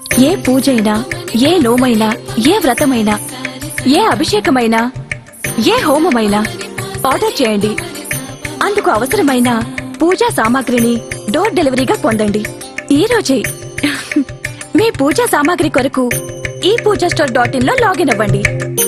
ఏ పూజైనా ఏ నోమైనా ఏ వ్రతమైనా ఏ అభిషేకమైనా ఏ హోమమైనా ఆర్డర్ చేయండి అందుకు అవసరమైన పూజా సామాగ్రిని డోర్ డెలివరీగా పొందండి ఈ రోజే మీ పూజా సామాగ్రి కొరకు ఈ పూజా స్టోర్ డాట్ ఇన్ లో లాగిన్ అవ్వండి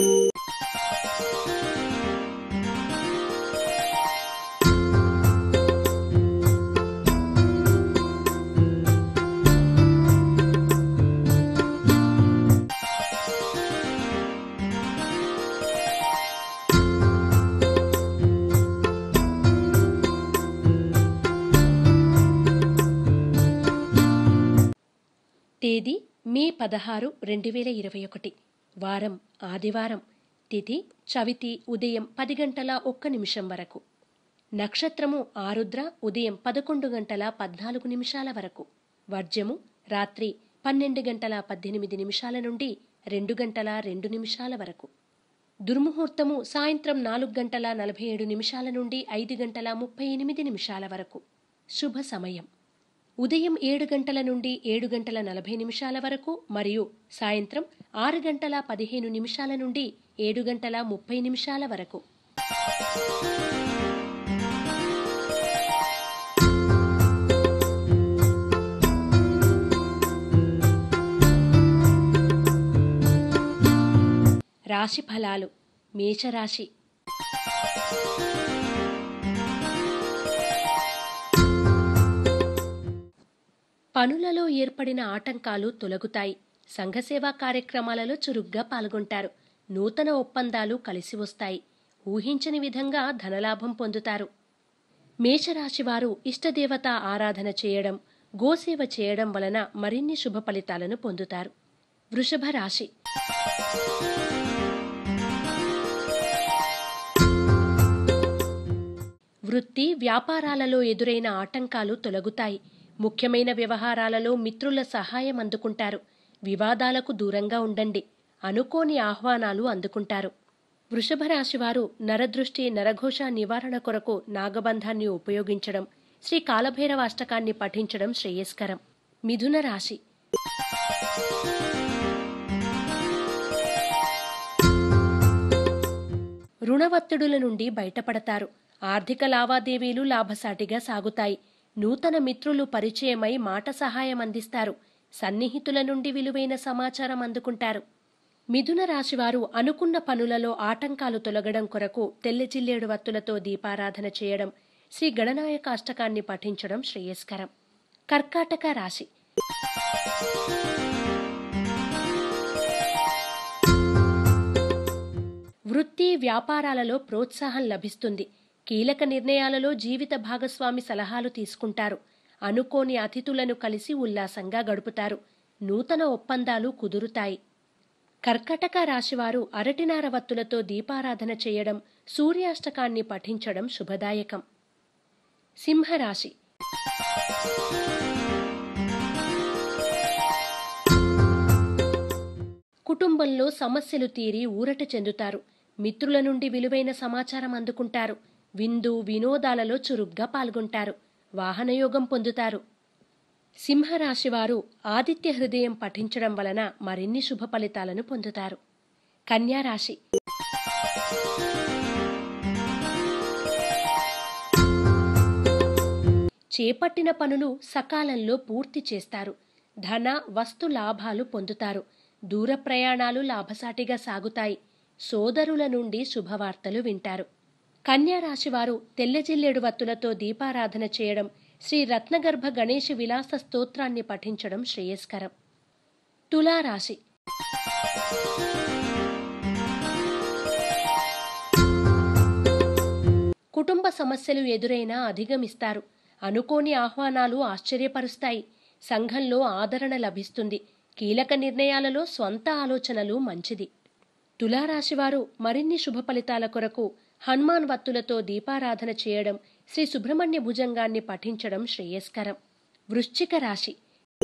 తేదీ మే పదహారు రెండు వేల ఇరవై ఒకటి వారం ఆదివారం తిథి చవితి ఉదయం పది గంటల ఒక్క నిమిషం వరకు నక్షత్రము ఆరుద్ర ఉదయం పదకొండు గంటల పద్నాలుగు నిమిషాల వరకు వర్జ్యము రాత్రి పన్నెండు గంటల పద్దెనిమిది నిమిషాల నుండి రెండు గంటల రెండు నిమిషాల వరకు దుర్ముహూర్తము సాయంత్రం నాలుగు గంటల నలభై ఏడు నిమిషాల నుండి ఐదు గంటల ముప్పై ఎనిమిది నిమిషాల వరకు శుభ సమయం ఉదయం ఏడు గంటల నుండి ఏడు గంటల నలభై నిమిషాల వరకు మరియు సాయంత్రం ఆరు గంటల పదిహేను నిమిషాల నుండి ఏడు గంటల ముప్పై నిమిషాల వరకు రాశి ఫలాలు మేషరాశి పనులలో ఏర్పడిన ఆటంకాలు తొలగుతాయి సంఘసేవా కార్యక్రమాలలో చురుగ్గా పాల్గొంటారు నూతన ఒప్పందాలు కలిసి వస్తాయి ఊహించని విధంగా ధనలాభం పొందుతారు మేషరాశివారు ఇష్టదేవత ఆరాధన చేయడం గోసేవ చేయడం వలన మరిన్ని శుభ ఫలితాలను పొందుతారు వృషభ రాశి వృత్తి వ్యాపారాలలో ఎదురైన ఆటంకాలు తొలగుతాయి ముఖ్యమైన వ్యవహారాలలో మిత్రుల సహాయం అందుకుంటారు వివాదాలకు దూరంగా ఉండండి అనుకోని ఆహ్వానాలు అందుకుంటారు వృషభ రాశివారు నరదృష్టి నరఘోష నివారణ కొరకు నాగబంధాన్ని ఉపయోగించడం శ్రీ కాలభైరవ అష్టకాన్ని పఠించడం శ్రేయస్కరం మిథున రాశి రుణవత్తుడుల నుండి బయటపడతారు ఆర్థిక లావాదేవీలు లాభసాటిగా సాగుతాయి నూతన మిత్రులు పరిచయమై మాట సహాయం అందిస్తారు సన్నిహితుల నుండి విలువైన సమాచారం అందుకుంటారు మిథున రాశివారు అనుకున్న పనులలో ఆటంకాలు తొలగడం కొరకు తెల్లజిల్లేడు వత్తులతో దీపారాధన చేయడం శ్రీ గణనాయక అష్టకాన్ని పఠించడం శ్రేయస్కరం కర్కాటక రాశి వృత్తి వ్యాపారాలలో ప్రోత్సాహం లభిస్తుంది కీలక నిర్ణయాలలో జీవిత భాగస్వామి సలహాలు తీసుకుంటారు అనుకోని అతిథులను కలిసి ఉల్లాసంగా గడుపుతారు నూతన ఒప్పందాలు కుదురుతాయి కర్కటక రాశివారు అరటినార వత్తులతో దీపారాధన చేయడం సూర్యాష్టకాన్ని పఠించడం శుభదాయకం సింహరాశి కుటుంబంలో సమస్యలు తీరి ఊరట చెందుతారు మిత్రుల నుండి విలువైన సమాచారం అందుకుంటారు విందు వినోదాలలో చురుగ్గా పాల్గొంటారు వాహనయోగం పొందుతారు సింహరాశివారు ఆదిత్య హృదయం పఠించడం వలన మరిన్ని శుభ ఫలితాలను పొందుతారు కన్యారాశి చేపట్టిన పనులు సకాలంలో పూర్తి చేస్తారు ధన వస్తు లాభాలు పొందుతారు దూర ప్రయాణాలు లాభసాటిగా సాగుతాయి సోదరుల నుండి శుభవార్తలు వింటారు కన్యా రాశివారు తెల్లజిల్లేడు వత్తులతో దీపారాధన చేయడం శ్రీ రత్నగర్భ గణేష విలాస స్తోత్రాన్ని పఠించడం శ్రేయస్కరం తులారాశి కుటుంబ సమస్యలు ఎదురైనా అధిగమిస్తారు అనుకోని ఆహ్వానాలు ఆశ్చర్యపరుస్తాయి సంఘంలో ఆదరణ లభిస్తుంది కీలక నిర్ణయాలలో స్వంత ఆలోచనలు మంచిది తులారాశివారు మరిన్ని శుభ ఫలితాల కొరకు హనుమాన్ వత్తులతో దీపారాధన చేయడం శ్రీ సుబ్రహ్మణ్య భుజంగాన్ని పఠించడం శ్రేయస్కరం వృశ్చిక రాశి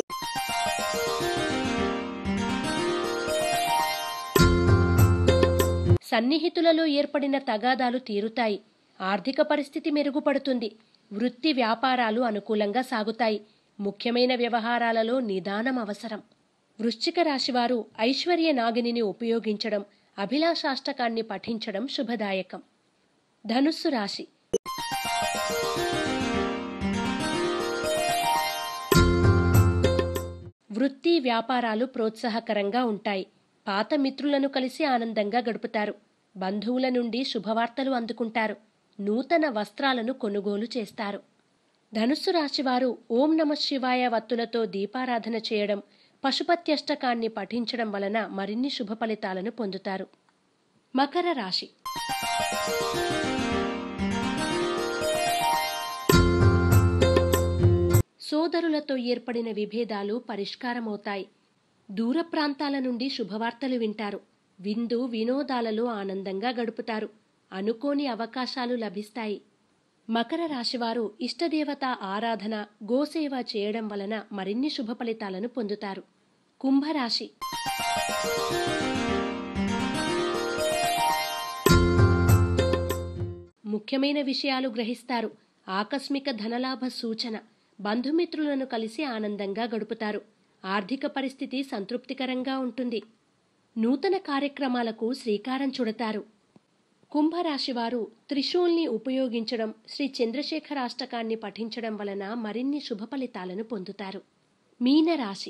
సన్నిహితులలో ఏర్పడిన తగాదాలు తీరుతాయి ఆర్థిక పరిస్థితి మెరుగుపడుతుంది వృత్తి వ్యాపారాలు అనుకూలంగా సాగుతాయి ముఖ్యమైన వ్యవహారాలలో నిదానం అవసరం వృశ్చిక రాశివారు ఐశ్వర్య నాగిని ఉపయోగించడం అభిలాషాష్టకాన్ని పఠించడం శుభదాయకం ధనుస్సు రాశి వృత్తి వ్యాపారాలు ప్రోత్సాహకరంగా ఉంటాయి పాత మిత్రులను కలిసి ఆనందంగా గడుపుతారు బంధువుల నుండి శుభవార్తలు అందుకుంటారు నూతన వస్త్రాలను కొనుగోలు చేస్తారు ధనుస్సు రాశివారు ఓం నమ శివాయ వత్తులతో దీపారాధన చేయడం పశుపత్యష్టకాన్ని పఠించడం వలన మరిన్ని శుభ ఫలితాలను పొందుతారు మకర రాశి సోదరులతో ఏర్పడిన విభేదాలు పరిష్కారమవుతాయి దూర ప్రాంతాల నుండి శుభవార్తలు వింటారు విందు వినోదాలలో ఆనందంగా గడుపుతారు అనుకోని అవకాశాలు లభిస్తాయి మకర రాశివారు ఇష్టదేవత ఆరాధన గోసేవ చేయడం వలన మరిన్ని శుభ ఫలితాలను పొందుతారు కుంభరాశి ముఖ్యమైన విషయాలు గ్రహిస్తారు ఆకస్మిక ధనలాభ సూచన బంధుమిత్రులను కలిసి ఆనందంగా గడుపుతారు ఆర్థిక పరిస్థితి సంతృప్తికరంగా ఉంటుంది నూతన కార్యక్రమాలకు శ్రీకారం చుడతారు కుంభరాశివారు త్రిశూల్ని ఉపయోగించడం శ్రీ చంద్రశేఖరాష్టకాన్ని పఠించడం వలన మరిన్ని శుభ ఫలితాలను పొందుతారు మీనరాశి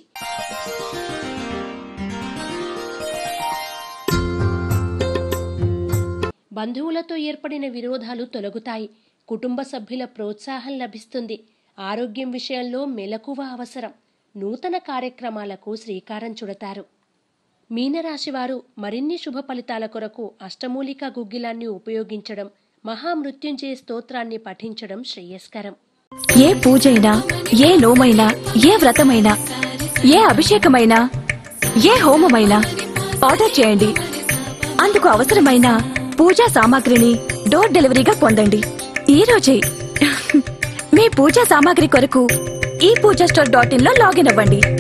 బంధువులతో ఏర్పడిన విరోధాలు తొలగుతాయి కుటుంబ సభ్యుల ప్రోత్సాహం లభిస్తుంది ఆరోగ్యం విషయంలో మెలకువ అవసరం నూతన కార్యక్రమాలకు శ్రీకారం చుడతారు మీనరాశివారు మరిన్ని శుభ ఫలితాల కొరకు అష్టమూలిక గుగ్గిలాన్ని ఉపయోగించడం మహామృత్యుంజయ స్తోత్రాన్ని పఠించడం శ్రేయస్కరం ఏ పూజైనా ఏ నోమైనా ఏ వ్రతమైనా ఏ అభిషేకమైనా ఏ హోమమైనా ఆర్డర్ చేయండి అందుకు అవసరమైన పూజా సామాగ్రిని డోర్ డెలివరీగా పొందండి ఈ రోజే మీ పూజా సామాగ్రి కొరకు ఈ పూజా స్టోర్ డాట్ ఇన్ లో లాగిన్ అవ్వండి